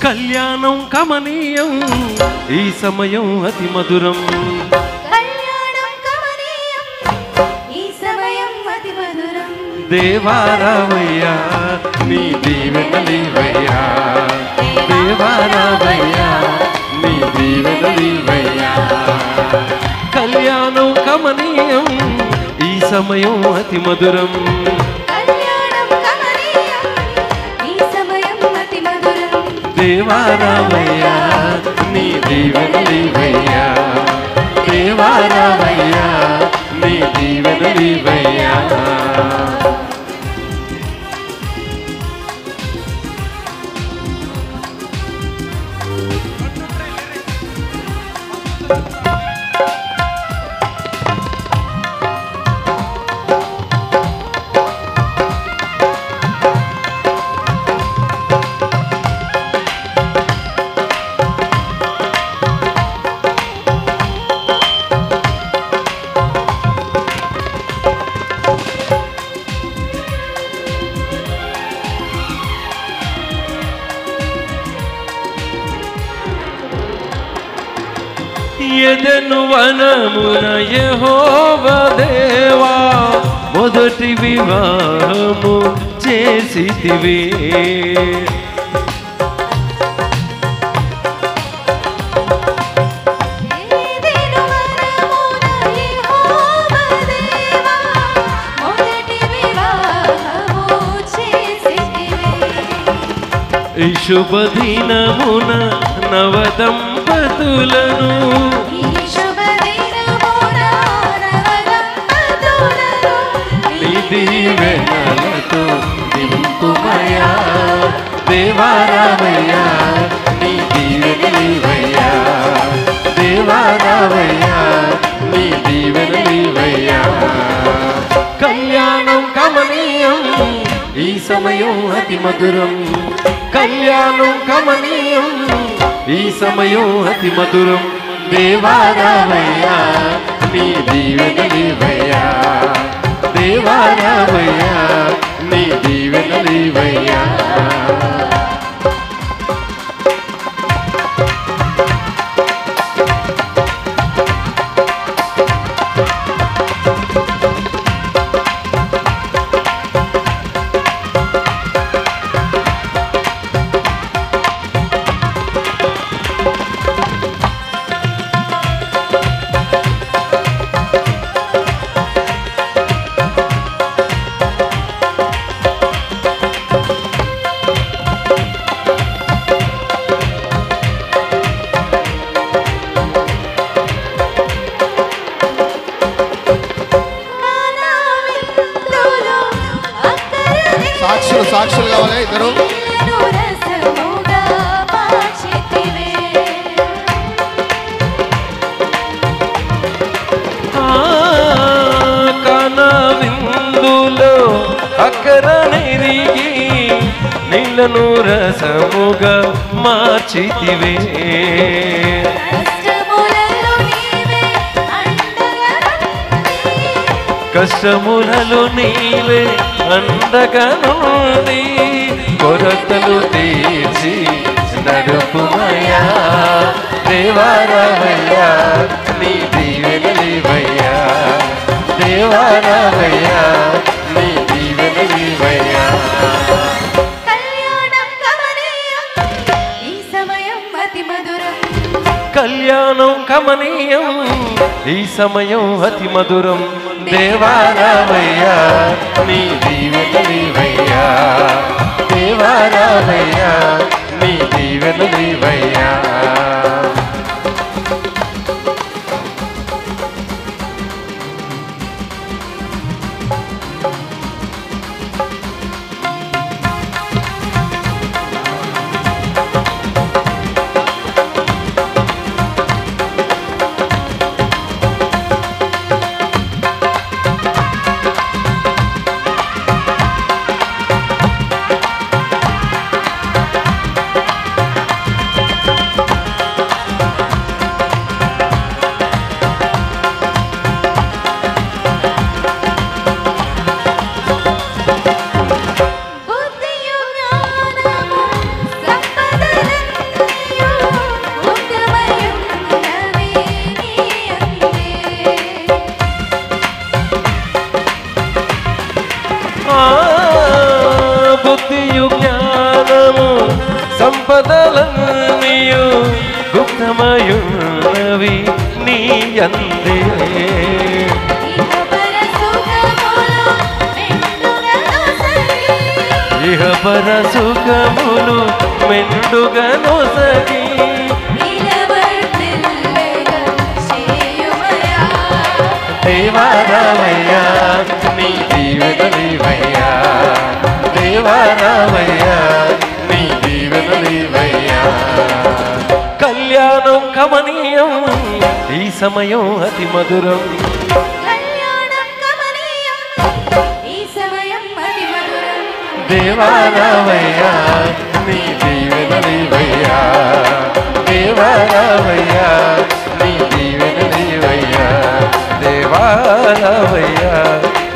కళ్యాణం కమనీయం ఈ సమయం అతి మధురం కళ్యాణం కమనీయం ఈ సమయం అతి మధురం దేవారావయ్యా నీ దీవెనలివయ్యా దేవారావయ్యా నీ దీవెనలివయ్యా కళ్యాణం కమనీయం ఈ సమయం అతి మధురం కళ్యాణం కమనీయం ఈ సమయం అతి మధురం దేవారావయ్యా నీ దీవెనలివయ్యా దేవారావయ్యా నీ దీవెనలివయ్యా ఎదను వనమున యెహోవ దేవా మొదటి వివాహము చేసితివి ఏదెను వనమున యెహోవా దేవా మొదటి వివాహము చేసితివి ఈ శుభదినమున నవదంపతులను ఈ శుభదినమున నవదంపతులను నీ దీవెనలతో నింపుమయా దేవారామయ్యా నీ దీవెనలివయ్యా దేవారామయ్యా నీ దీవెనలివయ్యా కళ్యాణం కమనీయం ఈ సమయం అతి మధురం కళ్యాణం కమనీయం ఈ సమయం అతి మధురం దేవారామయ్యా నీ దీవెనలివయ్యా దేవారామయ్యా నీ దీవెనలివయ్యా కానావిందులో అక్కరనే సాక్షులు సాక్షులు కావాలి ఇద్దరు నీళ్లను రసముగా మార్చితివే. ఆ, కన విందులో అక్కర నెరిగి నీళ్ళను రసముగా మార్చితివే కష్టములలో నీవే అండగా నుండి. కష్టములలో నీవే అండగా నుండి కొరతలు తీర్చి నడుపుమయ్యా దేవారామయ్యా నీ దీవెనలివయ్యా దేవారామయ్యా నీ దీవెనలివయ్యా కళ్యాణం కమనీయం ఈ సమయం అతి మధురం కళ్యాణం కమనీయం ఈ సమయం అతి మధురం దేవారామయ్యా నీ దీవెనలివయ్యా దేవారామయ్యా నీ దీవెనలివయ్యా అందే ఇహపర సుఖములు మెండుగా నొసగి. ఇహ పర సుఖములు మెండుగా నొసగి నిలవర్తిల్లగా చేయుమయా. దేవారామయ్యా నీ దీవెనలివయ్యా దేవారామయ్యా నీ దీవెనలివయ్యా కళ్యాణం కమనీయం ఈ సమయం అతి మధురం కళ్యాణం కమనీయం. ఈ సమయం అతి మధురం. దేవారామయ్యా నీ దీవెనలివయ్యా దేవారామయ్యా నీ దీవెనలివయ్యా దేవారామయ్యా